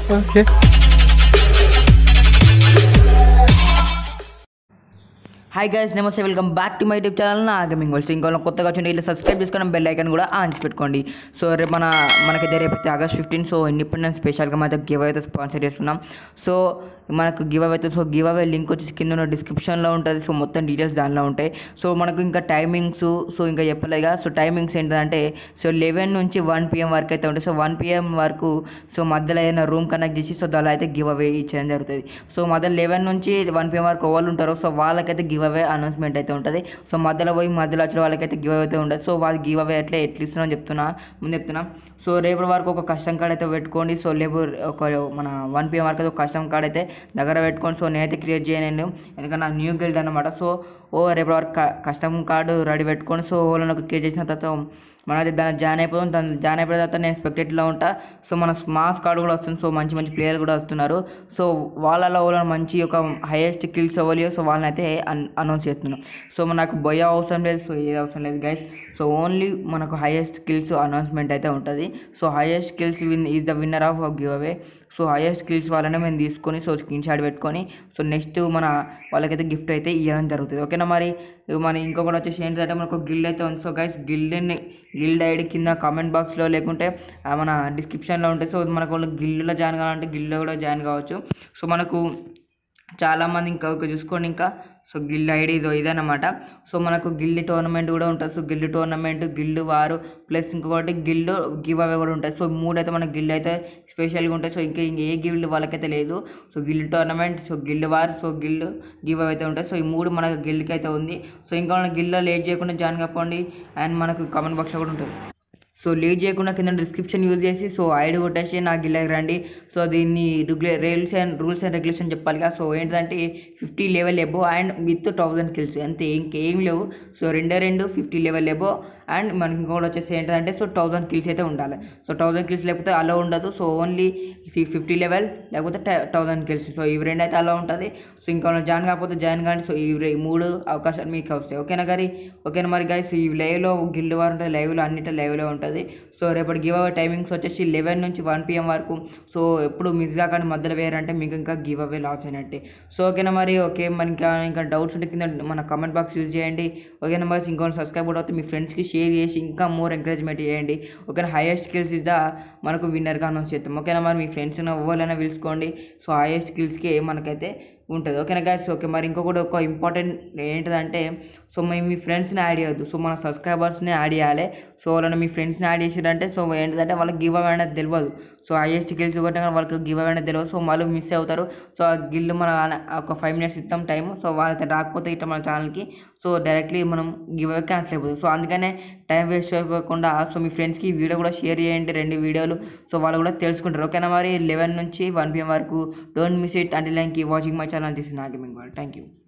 Okay. Hi guys నమస్తే welcome back to my YouTube channel నా gaming వల్స్ ఇంకో కొత్తగా వచ్చింది ఇలా సబ్స్క్రైబ్ చేసుకొని బెల్ ఐకాన్ కూడా ఆన్ చేసి పెట్టుకోండి సో రేపు మన మనకైతే రేపు ఆగస్ట్ ఫిఫ్టీన్ సో ఇండిపెండెన్స్ స్పెషల్గా అయితే గివ్ అయితే స్పాన్సర్ చేస్తున్నాం సో మనకు గివ్ అవే అయితే సో గివ్ అవే లింక్ వచ్చేసి కింద ఉన్న డిస్క్రిప్షన్లో ఉంటుంది సో మొత్తం డీటెయిల్స్ దానిలో ఉంటాయి సో మనకు ఇంకా టైమింగ్స్ సో ఇంకా చెప్పలేగా సో టైమింగ్స్ ఏంటంటే సో లెవెన్ నుంచి వన్ పిఎం వరకు అయితే ఉంటాయి సో వన్ పిఎం వరకు సో మధ్యలో ఏదైనా రూమ్ కనెక్ట్ చేసి సో దానిలో అయితే గివ్ అవే ఇచ్చేయడం జరుగుతుంది సో మధ్యలో లెవెన్ నుంచి వన్ పిఎం వరకు వాళ్ళు ఉంటారు సో వాళ్ళకైతే గివ్ అవే అనౌన్స్మెంట్ అయితే ఉంటుంది సో మధ్యలో పోయి మధ్యలో వచ్చిన వాళ్ళకైతే గివ్ అవే అయితే ఉండదు సో వాళ్ళు గివ్ అవే ఎట్లా ఎట్లా ఇస్తున్నాం చెప్తున్నా ముందు చెప్తున్నా సో రేపటి వరకు ఒక కస్టమ్ కార్డ్ అయితే పెట్టుకోండి సో లేపు ఒక మన వన్ పిఎం వరకు అయితే ఒక కస్టమ్ కార్డ్ అయితే దగ్గర పెట్టుకోండి సో నేనైతే క్రియేట్ చేయను ఎందుకంటే నాకు న్యూ గిల్డ్ అనమాట సో ఓ రేపటి వరకు కస్టమ్ కార్డు రెడీ పెట్టుకొని సో వాళ్ళని క్రియేట్ చేసిన తర్వాత మనది దాన్ని జాయిన్ అయిపోతాం దాన్ని జాయిన్ అయిపోయిన తర్వాత నేను స్పెక్టెట్లో ఉంటా సో మన మాస్ కార్డు కూడా వస్తుంది సో మంచి మంచి ప్లేయర్ కూడా వస్తున్నారు సో వాళ్ళలో వాళ్ళని మంచి ఒక హైయెస్ట్ కిల్స్ అవ్వలేవు సో వాళ్ళని అయితే అనౌన్స్ చేస్తున్నాం సో మనకు భయ అవసరం లేదు సో ఏది అవసరం లేదు గైస్ సో ఓన్లీ మనకు హైయెస్ట్ స్కిల్స్ అనౌన్స్మెంట్ అయితే ఉంటుంది so highest skills win is the winner of giveaway so highest skills వాళ్ళనే మేము తీసుకొని సో స్క్రీన్ షాట్ పెట్టుకొని సో నెక్స్ట్ మన వాళ్ళకైతే గిఫ్ట్ అయితే ఇవ్వడం జరుగుతుంది ఓకేనా మరి మన ఇంకొకటి వచ్చేసి ఏంటంటే మనకు గిల్డ్ అయితే ఉంది సో గైస్ గిల్డ్ని గిల్డ్ ఐడి కింద కామెంట్ బాక్స్లో లేకుంటే ఆ మన డిస్క్రిప్షన్లో ఉంటాయి సో మనకు వాళ్ళు గిల్డ్లో జాయిన్ కావాలంటే గిల్డ్లో కూడా జాయిన్ కావచ్చు సో మనకు చాలామంది ఇంకా ఒక చూసుకోండి ఇంకా సో గిల్డ్ ఐడి ఇదో ఇదన్నమాట సో మనకు గిల్డ్ టోర్నమెంట్ కూడా ఉంటుంది సో గిల్డ్ టోర్నమెంట్ గిల్డ్ వారు ప్లస్ ఇంకొకటి గిల్డ్ గివ్ అవే కూడా ఉంటుంది సో మూడు అయితే మన గిల్డ్ అయితే స్పెషల్గా ఉంటాయి సో ఇంకా ఇంక ఏ గిల్డ్ వాళ్ళకైతే లేదు so guild tournament so guild war so guild giveaway అయితే ఉంటాయి సో ఈ మూడు మన గిల్డ్కి అయితే ఉంది సో ఇంకా మన గిల్డ్లో లేట్ చేయకుండా జాయిన్ కాపోండి అండ్ మనకు కామెంట్ బాక్స్లో కూడా ఉంటుంది సో లేట్ చేయకుండా కింద డిస్క్రిప్షన్ యూజ్ చేసి సో ఐడి కొట్టేసి నా గిల్లకి రండి సో దీన్ని రెగ్యులే rules and rules and regulation చెప్పాలిగా సో ఏంటంటే fifty level above and with thousand kills అంతే ఇంకేం లేవు సో రెండే రెండు ఫిఫ్టీ లెవెల్ ఎబో అండ్ మనకి ఇంకోటి వచ్చేసి ఏంటంటే సో థౌజండ్ కిల్స్ అయితే ఉండాలి సో థౌజండ్ కిల్స్ లేకపోతే అలా ఉండదు సో ఓన్లీ ఫిఫ్టీ లెవెల్ లేకపోతే థౌజండ్ కిల్స్ సో ఇవి రెండు అయితే అలా ఉంటుంది సో ఇంకా జాయిన్ కాకపోతే జాయిన్ కానీ సో ఇవి రె- మూడు అవకాశాలు మీకు వస్తాయి ఓకేనా గారి ఓకేనా మరి గాయస్ ఈ లైవ్లో గిల్డ్ వారు ఉంటుంది లైవ్లో అన్నిటి లైవ్లో ఉంటుంది సో రేపటి గివ్ అవే టైమింగ్స్ వచ్చేసి లెవెన్ నుంచి వన్ పిఎం వరకు సో ఎప్పుడు మిస్ కాకండి మధ్యలో వేయారంటే మీకు ఇంకా గివ్ అవే లాస్ అయినట్టే సో ఓకేనా మరి ఓకే మరి ఇంకా ఇంకా డౌట్స్ ఉంటే కింద మన కామెంట్ బాక్స్ యూజ్ చేయండి ఓకేనా మరి ఇంకొన్ని సబ్స్క్రైబ్ కూడా అవుతుంది మీ ఫ్రెండ్స్కి షేర్ చేసి ఇంకా మోర్ ఎంకరేజ్మెంట్ చేయండి ఓకేనా హైయెస్ట్ స్కిల్స్ ఇద్దా మనకు విన్నర్గా అనౌన్స్ చేస్తాం ఓకేనా మరి మీ ఫ్రెండ్స్ ఎవరైనా పిలుచుకోండి సో హైయెస్ట్ స్కిల్స్కి మనకైతే ఉంటుంది ఓకేనా గాయస్ ఓకే మరి ఇంకొకటి ఒక ఇంపార్టెంట్ ఏంటిదంటే సో మీ మీ ఫ్రెండ్స్ని యాడ్ చేయొద్దు సో మన సబ్స్క్రైబర్స్ని యాడ్ చేయాలి సో వాళ్ళని మీ ఫ్రెండ్స్ని యాడ్ చేసిరంటే సో ఏంటిదంటే వాళ్ళకి గివ్ అవే అనేది తెలియదు సో హైయెస్ట్ గిల్స్ కొట్టిన కానీ వాళ్ళకి గివ్ అవే అనేది తెలియదు సో వాళ్ళు మిస్ అవుతారు సో ఆ గిల్డ్ మన ఒక ఫైవ్ మినిట్స్ ఇస్తాం టైం సో వాళ్ళైతే రాకపోతే ఇట్లా మన ఛానల్కి సో డైరెక్ట్లీ మనం గివ్ అవే క్యాన్సిల్ అయిపోతుంది సో అందుకనే టైం వేస్ట్ చేయకుండా సో మీ ఫ్రెండ్స్కి ఈ వీడియో కూడా షేర్ చేయండి రెండు వీడియోలు సో వాళ్ళు కూడా తెలుసుకుంటారు ఓకేనా మరి లెవెన్ నుంచి వన్ పిఎం వరకు డోంట్ మిస్ ఇట్ అంటే లైక్ వాచింగ్ మై ఛానల్ తీసి నాగేమింగ్ థ్యాంక్ యూ